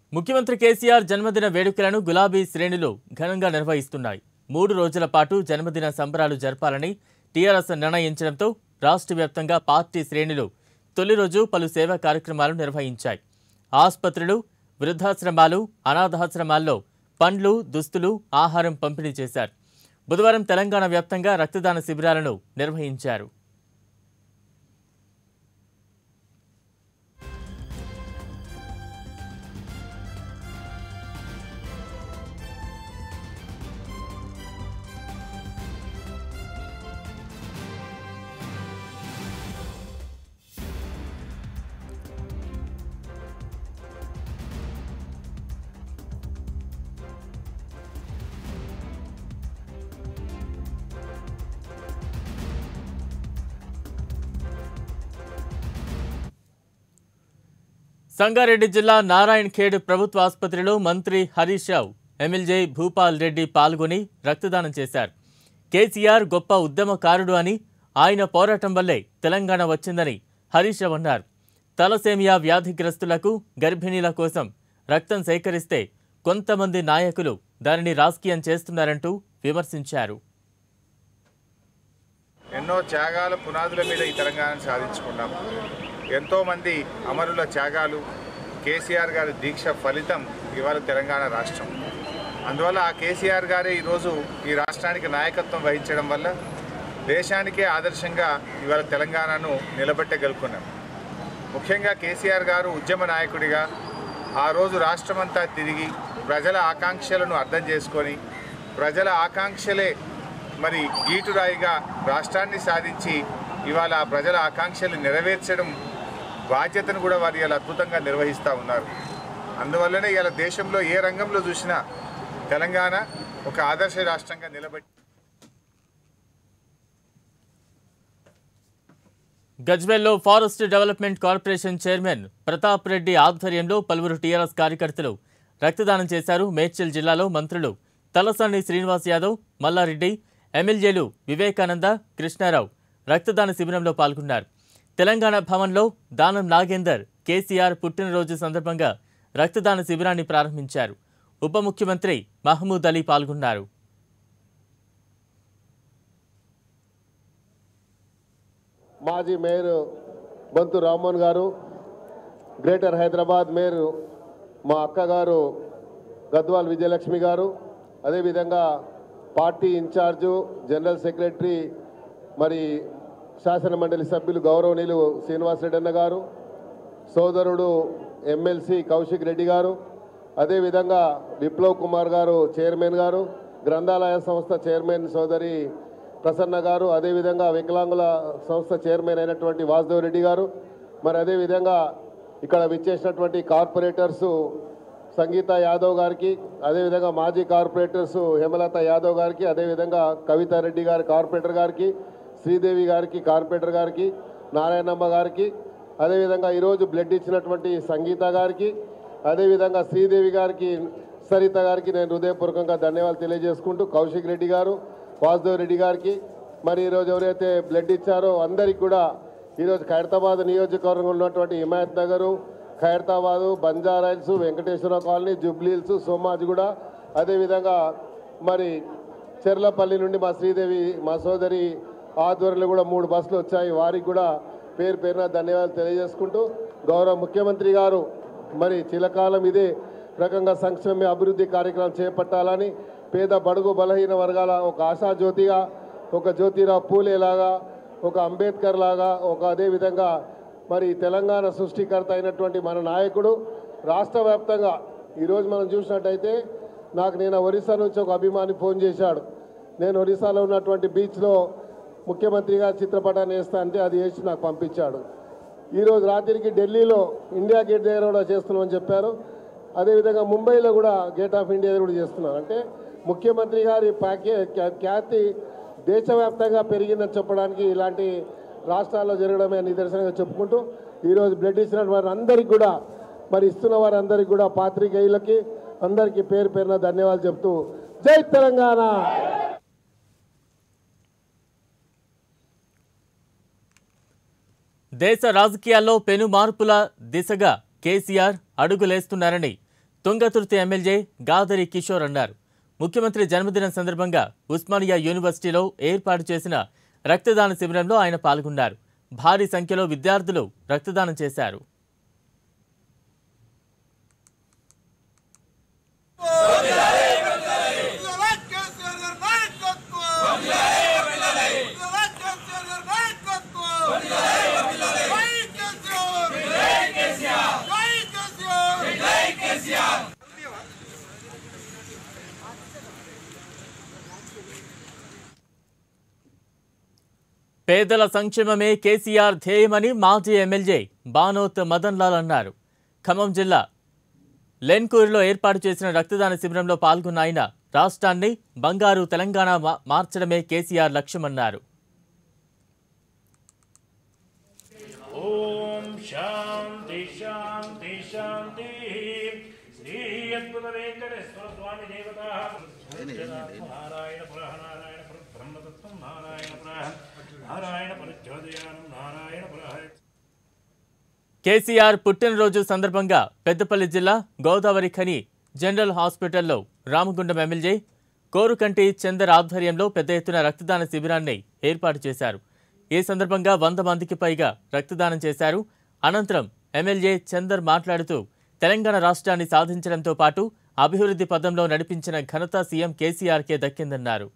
ముఖ్యమంత్రి కేసీఆర్ జన్మదిన వేడుకలను గులాబీ శ్రేణులు ఘనంగా నిర్వహిస్తున్నాయి మూడు రోజుల పాటు జన్మదిన సంబరాలు జరపాలని టీఆర్ఎస్ నిర్ణయించడంతో రాష్ట్ర వ్యాప్తంగా పార్టీ శ్రేణులు తొలి రోజు పలు సేవా కార్యక్రమాలు నిర్వహించాయి ఆసుపత్రులు వృద్ధాశ్రమాలు అనాథాశ్రమాల్లో పండ్లు దుస్తులు ఆహారం పంపిణీ చేశారు బుధవారం తెలంగాణ వ్యాప్తంగా రక్తదాన శిబిరాలను నిర్వహించారు సంగారెడ్డి జిల్లా నారాయణ్ ఖేడ్ ప్రభుత్వ ఆసుపత్రిలో మంత్రి హరీష్ రావు ఎమ్మెల్యే భూపాల్ రెడ్డి పాల్గొని రక్తదానం చేశారు కేసీఆర్ గొప్ప ఉద్యమకారుడు అని ఆయన పోరాటం వల్లే తెలంగాణ వచ్చిందని హరీష్ రావు అన్నారు తలసేమియా వ్యాధిగ్రస్తులకు గర్భిణీల కోసం రక్తం సేకరిస్తే కొంతమంది నాయకులు దానిని రాజకీయం చేస్తున్నారంటూ విమర్శించారు ఎన్నో త్యాగాల పునాదుల మీద ఈ తెలంగాణను సాధించుకున్నాం ఎంతోమంది అమరుల త్యాగాలు కేసీఆర్ గారి దీక్ష ఫలితం ఇవాళ తెలంగాణ రాష్ట్రం అందువల్ల ఆ కేసీఆర్ గారే ఈరోజు ఈ రాష్ట్రానికి నాయకత్వం వహించడం వల్ల దేశానికే ఆదర్శంగా ఇవాళ తెలంగాణను నిలబెట్టగలుగుకున్నాం ముఖ్యంగా కేసీఆర్ గారు ఉద్యమ నాయకుడిగా ఆ రోజు రాష్ట్రమంతా తిరిగి ప్రజల ఆకాంక్షలను అర్థం చేసుకొని ప్రజల ఆకాంక్షలే మరి గీటురాయిగా రాష్ట్రాన్ని సాధించి ఇవాళ ఆ ప్రజల ఆకాంక్షలు నెరవేర్చడం బాధ్యతను కూడా వారు ఇలా అద్భుతంగా నిర్వహిస్తూ ఉన్నారు అందువల్లనే ఇలా దేశంలో ఏ రంగంలో చూసినా తెలంగాణ ఒక ఆదర్శ రాష్ట్రంగా నిలబెట్టి గజ్వేల్లో forest development corporation chairman Pratap Reddy ఆధ్వర్యంలో పలువురు టీఆర్ఎస్ కార్యకర్తలు రక్తదానం చేశారు మేడ్చల్ జిల్లాలో మంత్రులు తలసాని శ్రీనివాస్ యాదవ్ మల్లారెడ్డి ఎమ్మెల్యేలు వివేకానంద కృష్ణారావు రక్తదాన శిబిరంలో పాల్గొన్నారు తెలంగాణ భవన్లో దానం నాగేందర్ కేసీఆర్ పుట్టినరోజు సందర్భంగా రక్తదాన శిబిరాన్ని ప్రారంభించారు ఉప ముఖ్యమంత్రి మహమూద్ అలీ పాల్గొన్నారు మాజీ మేయర్ బంతు రామ్మోహన్ గారు గ్రేటర్ హైదరాబాద్ మేయర్ మా అక్కగారు గద్వాల్ విజయలక్ష్మి గారు అదేవిధంగా పార్టీ ఇన్ఛార్జు జనరల్ సెక్రటరీ మరి శాసన మండలి సభ్యులు గౌరవనీయులు శ్రీనివాసరెడ్డి అన్న గారు సోదరుడు ఎమ్మెల్సీ కౌశిక్ రెడ్డి గారు అదేవిధంగా విప్లవ్ కుమార్ గారు చైర్మన్ గారు గ్రంథాలయ సంస్థ చైర్మన్ సోదరి ప్రసన్న గారు అదేవిధంగా వికలాంగుల సంస్థ చైర్మన్ అయినటువంటి వాసుదేవ్ రెడ్డి గారు మరి అదేవిధంగా ఇక్కడ విచ్చేసినటువంటి కార్పొరేటర్సు సంగీత యాదవ్ గారికి అదేవిధంగా మాజీ కార్పొరేటర్స్ హేమలత యాదవ్ గారికి అదేవిధంగా కవితారెడ్డి గారి కార్పొరేటర్ గారికి శ్రీదేవి గారికి కార్పొరేటర్ గారికి నారాయణమ్మ గారికి అదేవిధంగా ఈరోజు బ్లడ్ ఇచ్చినటువంటి సంగీత గారికి అదేవిధంగా శ్రీదేవి గారికి సరిత గారికి నేను హృదయపూర్వకంగా ధన్యవాదాలు తెలియజేసుకుంటూ కౌశిక్ రెడ్డి గారు వాసుదేవ్ రెడ్డి గారికి మరి ఈరోజు ఎవరైతే బ్లడ్ ఇచ్చారో అందరికి కూడా ఈరోజు ఖైరతాబాద్ నియోజకవర్గంలో ఉన్నటువంటి హిమాయత్ నగరు ఖైరతాబాదు బంజారాయిల్స్ వెంకటేశ్వర కాలనీ జుబ్లీల్స్ సోమాజిగూడ అదేవిధంగా మరి చెర్లపల్లి నుండి మా శ్రీదేవి మా సోదరి ఆధ్వర్యంలో కూడా మూడు బస్సులు వచ్చాయి వారికి కూడా పేరు పేరున ధన్యవాదాలు తెలియజేసుకుంటూ గౌరవ ముఖ్యమంత్రి గారు మరి చిలకాలం ఇదే రకంగా సంక్షేమ అభివృద్ధి కార్యక్రమం చేపట్టాలని పేద బడుగు బలహీన వర్గాల ఒక ఆశాజ్యోతిగా ఒక జ్యోతిరావు పూలేలాగా ఒక అంబేద్కర్ లాగా ఒక అదేవిధంగా మరి తెలంగాణ సృష్టికర్త అయినటువంటి మన నాయకుడు రాష్ట్ర వ్యాప్తంగా ఈరోజు మనం చూసినట్టయితే నాకు నేను ఒరిస్సా నుంచి ఒక అభిమాని ఫోన్ చేశాడు నేను ఒరిస్సాలో ఉన్నటువంటి బీచ్లో ముఖ్యమంత్రిగా చిత్రపటాన్ని వేస్తా అంటే అది వేసి నాకు పంపించాడు ఈరోజు రాత్రికి ఢిల్లీలో ఇండియా గేట్ దగ్గర కూడా చేస్తున్నామని చెప్పారు అదేవిధంగా ముంబైలో కూడా గేట్ ఆఫ్ ఇండియా దగ్గర కూడా చేస్తున్నారు అంటే ముఖ్యమంత్రి గారి ప్యాకే ఖ్యా- ఖ్యాతి దేశవ్యాప్తంగా పెరిగిందని చెప్పడానికి ఇలాంటి రాష్ట్రాల్లో జరగడమే నిదర్శనంగా చెప్పుకుంటూ ఈరోజు బ్లడ్ ఇచ్చిన వారి అందరికీ కూడా మరి ఇస్తున్న వారందరికీ కూడా పాత్రికేయులకి అందరికీ పేరు పేరున ధన్యవాదాలు చెప్తూ జై తెలంగాణ దేశ రాజకీయాల్లో పెను మార్పుల దిశగా కేసీఆర్ అడుగులేస్తున్నారని తుంగతుర్తి ఎమ్మెల్యే గాదరి కిషోర్ అన్నారు ముఖ్యమంత్రి జన్మదినం సందర్భంగా ఉస్మానియా యూనివర్సిటీలో ఏర్పాటు చేసిన రక్తదాన శిబిరంలో ఆయన పాల్గొన్నారు భారీ సంఖ్యలో విద్యార్థులు రక్తదానం చేశారు పేదల సంక్షేమమే కేసీఆర్ ధ్యేయమని మాజీ ఎమ్మెల్యే బానోత్ మదన్ లాల్ అన్నారు ఖమ్మం జిల్లా లెన్కూరులో ఏర్పాటు చేసిన రక్తదాన శిబిరంలో పాల్గొన్న ఆయన రాష్ట్రాన్ని బంగారు తెలంగాణ మా- మార్చడమే కేసీఆర్ లక్ష్యమన్నారు ఓం శాంతి శాంతి శాంతి శ్రీ అద్భుత వెంకటేశ్వర స్వామి దేవత నారాయణ పురః నారాయణ పుర బ్రహ్మతత్వం నారాయణ పురః నారాయణ పురజ్యోదయానం నారాయణ పురః కేసీఆర్ పుట్టినరోజు సందర్భంగా పెద్దపల్లి జిల్లా గోదావరి ఖని జనరల్ హాస్పిటల్లో రామగుండం ఎమ్మెల్యే కోరుకంటి చందర్ ఆధ్వర్యంలో పెద్ద ఎత్తున రక్తదాన శిబిరాన్ని ఏర్పాటు చేశారు ఈ సందర్భంగా వంద మందికి పైగా రక్తదానం చేశారు అనంతరం ఎమ్మెల్యే చందర్ మాట్లాడుతూ తెలంగాణ రాష్ట్రాన్ని సాధించడంతో పాటు అభివృద్ధి పదంలో నడిపించిన ఘనత సీఎం కేసీఆర్కే దక్కిందన్నారు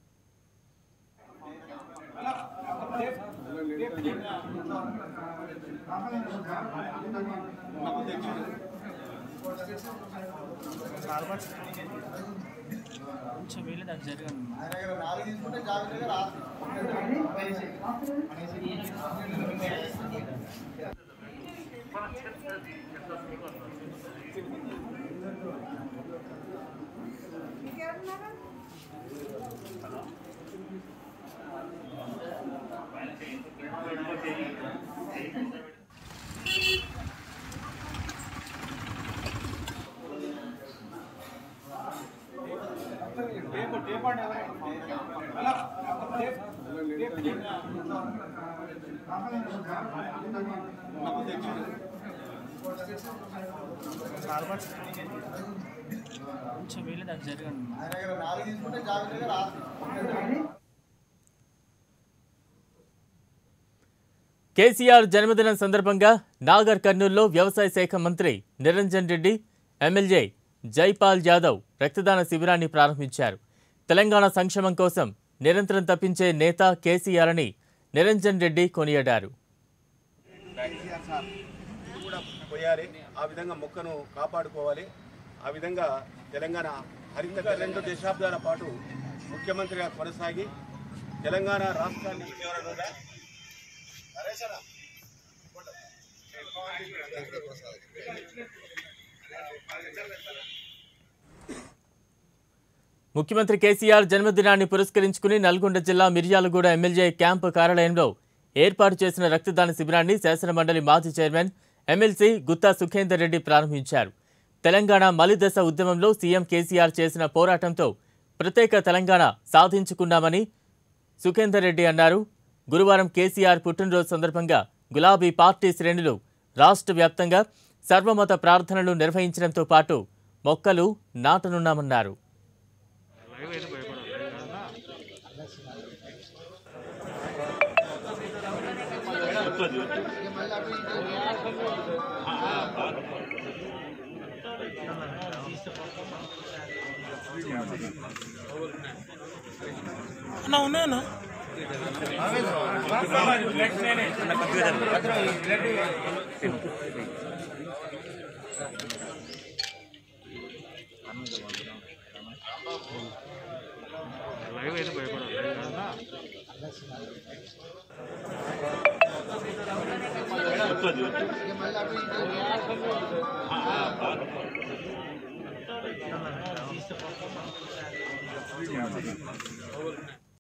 కేసీఆర్ జన్మదినం సందర్భంగా నాగర్ కర్నూల్లో వ్యవసాయ శాఖ మంత్రి నిరంజన్ రెడ్డి ఎమ్మెల్యే జైపాల్ యాదవ్ రక్తదాన శిబిరాన్ని ప్రారంభించారు తెలంగాణ సంక్షేమం కోసం నిరంతరం తప్పించే నేత కేసీఆర్ అని నిరంజన్ రెడ్డి కొనియాడారు కూడా పోయాలి ఆ విధంగా మొక్కను కాపాడుకోవాలి ఆ విధంగా తెలంగాణ హరిత రెండు దశాబ్దాల పాటు ముఖ్యమంత్రిగా కొనసాగి తెలంగాణ రాష్ట్రాన్ని ముఖ్యమంత్రి కేసీఆర్ జన్మదినాన్ని పురస్కరించుకుని నల్గొండ జిల్లా మిర్యాలగూడ ఎమ్మెల్యే క్యాంపు కార్యాలయంలో ఏర్పాటు చేసిన రక్తదాన శిబిరాన్ని శాసనమండలి మాజీ చైర్మన్ ఎమ్మెల్సీ గుత్తా సుఖేందర్ రెడ్డి ప్రారంభించారు తెలంగాణ మలిదశ ఉద్యమంలో సీఎం కేసీఆర్ చేసిన పోరాటంతో ప్రత్యేక తెలంగాణ సాధించుకున్నామని సుఖేందర్ రెడ్డి అన్నారు గురువారం కేసీఆర్ పుట్టినరోజు సందర్భంగా గులాబీ పార్టీ శ్రేణులు రాష్ట్ర వ్యాప్తంగా సర్వమత ప్రార్థనలు నిర్వహించడంతో పాటు మొక్కలు నాటనున్నామన్నారు